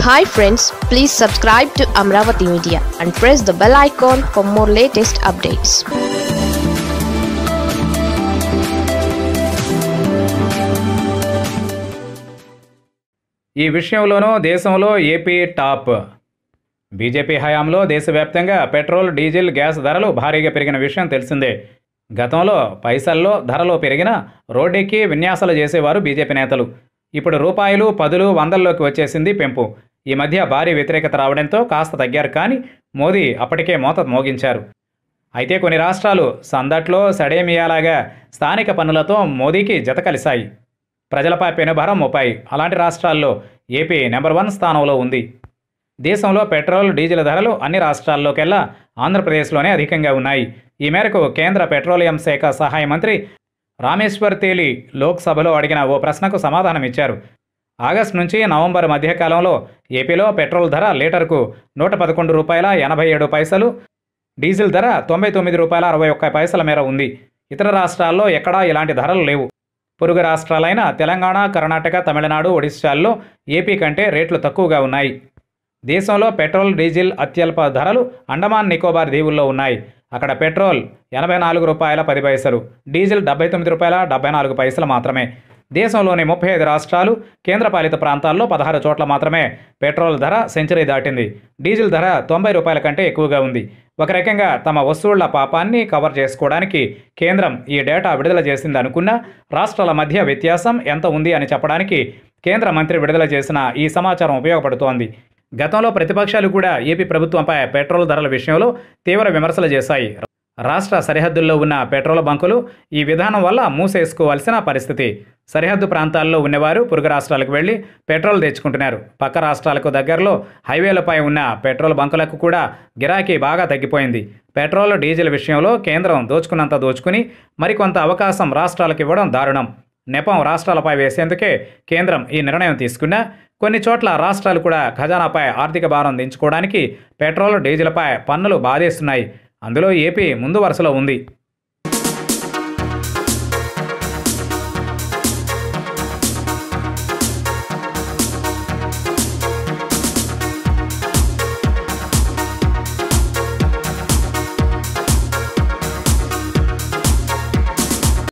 hi friends please subscribe to Amaravati media and press the bell icon for more latest updates ఈ విషయంలోనూ దేశంలో AP top BJP హయాంలో దేశవ్యాప్తంగా petrol diesel gas ధరలు భారీగా పెరిగిన విషయం తెలిసిందే గతంలో పైసల్లో ధరలు పెరిగిన రోడ్డెక్కి విన్యాసాలు చేసేవారు బీజేపీ నేతలు ఇప్పుడు రూపాయలు పదులు వందల్లోకి వచ్చేసింది పెంపు ఈ మధ్య భారీ వ్యతిరేకత రావడంతో కాస్త తగ్గారు కానీ మోదీ అప్పటికే మోత మోగించారు అయితే కొన్ని రాష్ట్రాలు సందట్లో సడేమియాలాగా స్థానిక పన్నులతో మోదీకి జత కలిశాయి ప్రజలపై పెనుభారం మోపాయి అలాంటి రాష్ట్రాల్లో ఏపీ నెంబర్ వన్ స్థానంలో ఉంది దేశంలో పెట్రోల్ డీజిల్ ధరలు అన్ని రాష్ట్రాల్లోకెల్లా ఆంధ్రప్రదేశ్లోనే అధికంగా ఉన్నాయి ఈ మేరకు కేంద్ర పెట్రోలియం శాఖ సహాయ మంత్రి రామేశ్వర్ తేలి లోక్సభలో అడిగిన ఓ ప్రశ్నకు సమాధానం ఇచ్చారు ఆగస్టు నుంచి నవంబర్ మధ్యకాలంలో ఏపీలో పెట్రోల్ ధర లీటర్కు నూట పదకొండు రూపాయల ఎనభై ఏడు పైసలు డీజిల్ ధర తొంభై తొమ్మిది రూపాయల అరవై ఒక్క పైసల మేర ఉంది ఇతర రాష్ట్రాల్లో ఎక్కడా ఇలాంటి ధరలు లేవు పొరుగు రాష్ట్రాలైన తెలంగాణ కర్ణాటక తమిళనాడు ఒడిశాల్లో ఏపీ కంటే రేట్లు తక్కువగా ఉన్నాయి దేశంలో పెట్రోల్ డీజిల్ అత్యల్ప ధరలు అండమాన్ నికోబార్ దీవుల్లో ఉన్నాయి అక్కడ పెట్రోల్ ఎనభై నాలుగు రూపాయల పది పైసలు డీజిల్ డెబ్బై తొమ్మిది రూపాయల డెబ్బై నాలుగు పైసలు మాత్రమే దేశంలోని ముప్పై ఐదు రాష్ట్రాలు కేంద్రపాలిత ప్రాంతాల్లో పదహారు చోట్ల మాత్రమే పెట్రోల్ ధర సెంచరీ దాటింది డీజిల్ ధర తొంభై రూపాయల కంటే ఎక్కువగా ఉంది ఒక రకంగా తమ వస్తువుల పాపాన్ని కవర్ చేసుకోవడానికి కేంద్రం ఈ డేటా విడుదల చేసింది అనుకున్నా రాష్ట్రాల మధ్య వ్యత్యాసం ఎంత ఉంది అని చెప్పడానికి కేంద్ర మంత్రి విడుదల చేసిన ఈ సమాచారం ఉపయోగపడుతోంది గతంలో ప్రతిపక్షాలు కూడా ఏపీ ప్రభుత్వంపై పెట్రోల్ ధరల విషయంలో తీవ్ర విమర్శలు చేశాయి రాష్ట్ర సరిహద్దుల్లో ఉన్న పెట్రోల్ బంకులు ఈ విధానం వల్ల మూసేసుకోవాల్సిన పరిస్థితి సరిహద్దు ప్రాంతాల్లో ఉన్నవారు పొరుగు రాష్ట్రాలకు వెళ్లి పెట్రోల్ తెచ్చుకుంటున్నారు పక్క రాష్ట్రాలకు దగ్గరలో హైవేలపై ఉన్న పెట్రోల్ బంకులకు కూడా గిరాకీ బాగా తగ్గిపోయింది పెట్రోల్ డీజిల్ విషయంలో కేంద్రం దోచుకున్నంత దోచుకుని మరికొంత అవకాశం రాష్ట్రాలకు ఇవ్వడం దారుణం నెపం రాష్ట్రాలపై వేసేందుకే కేంద్రం ఈ నిర్ణయం తీసుకున్నా కొన్ని చోట్ల రాష్ట్రాలు కూడా ఖజానాపై ఆర్థిక భారం దించుకోవడానికి పెట్రోల్ డీజిల్పై పన్నులు బాధేస్తున్నాయి అందులో ఏపీ ముందు వరుసలో ఉంది